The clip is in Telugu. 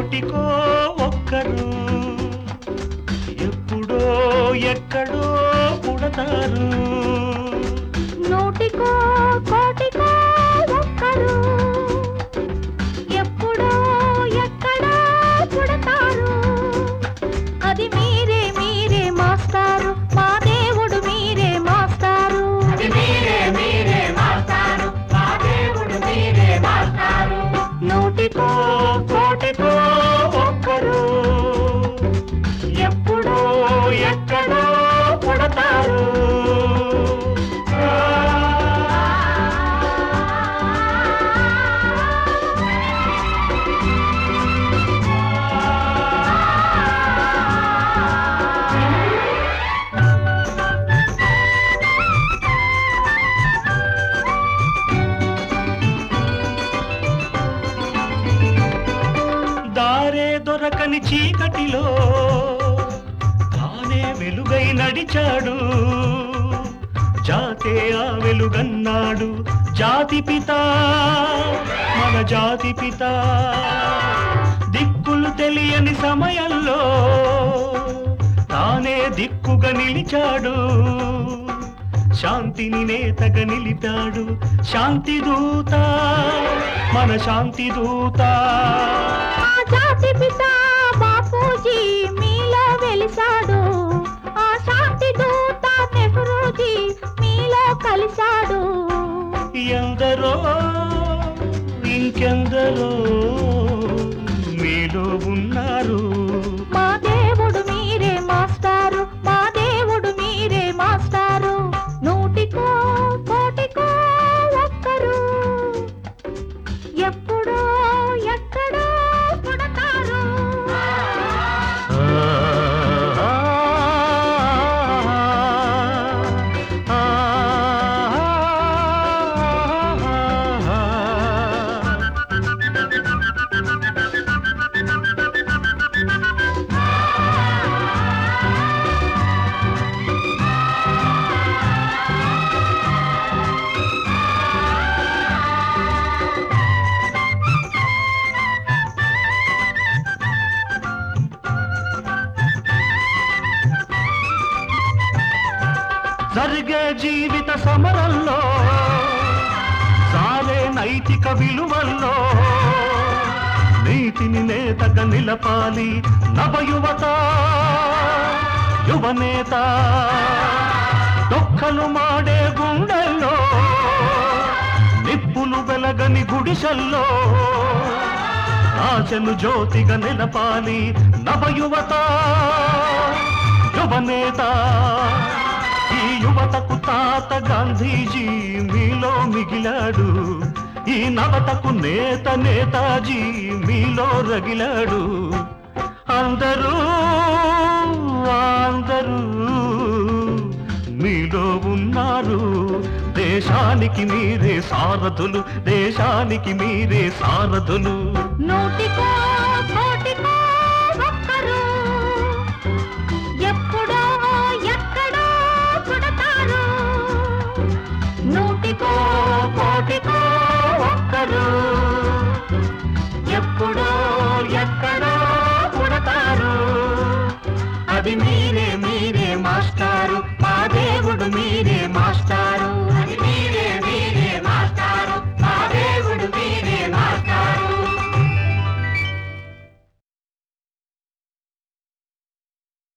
కోటికో ఒక్కరు ఎప్పుడో ఎక్కడో పుడతారు నూటికో కోటికో ఒక్కరు ఎప్పుడో ఎక్కడో పుడతారు అది మీరే మీరే మాస్టారు మా దేవుడు మీరే మాస్టారు నూటికో కోటికో ఒక్కరు ఎప్పుడో ఎక్కడో పుడతారు దారే దొరకని చీకటిలో తానే వెలుగై నడిచాడు జాతే ఆ వెలుగన్నాడు జాతి పిత మన జాతి పిత దిక్కులు తెలియని సమయంలో తానే దిక్కుగా నిలిచాడు శాంతిని నేతగా నిలిపాడు శాంతి దూత మన శాంతి దూత ఆ జాతి పిత బాపూజీ మీలో వెలిసాడు ఆ శాంతి దూత నెహ్రూజీ మీలో కలిశాడు ఎందరో ఇంకెందరో మీలో ఉన్నారు మా దేవుడు మీరే మాస్టారు మా దేవుడు మీరే మాస్టారు నూటికో కోటికో ఒక్కరు ఎప్పుడో ఎక్కడో పుడతారు జరిగే జీవిత సమరంలో సారే నైతిక విలువల్లో నీతిని నేతగా నిలపాలి నవయువత యువనేత దొక్కలు మాడే గుండెల్లో నిప్పులు వెలగని గుడిసెల్లో ఆశను జ్యోతిగా నిలపాలి నవయువత యువనేత ఈ యువతకు తాత గాంధీజీ మీలో మిగిలాడు ఈ నవతకు నేత నేతాజీ మీలో రగిలాడు అందరూ అందరూ మీలో ఉన్నారు దేశానికి మీరే సారథులు దేశానికి మీరే సారథులు నూటికో కోటికో ఒక్కరు ఎప్పుడో ఎక్కడో పుడతారు నూటికో కోటికో ఒక్కరు ఎప్పుడో ఎక్కడో పుడతారు అది మీరే మీరే మాస్టారు మా దేవుడు మీరే మాస్టారు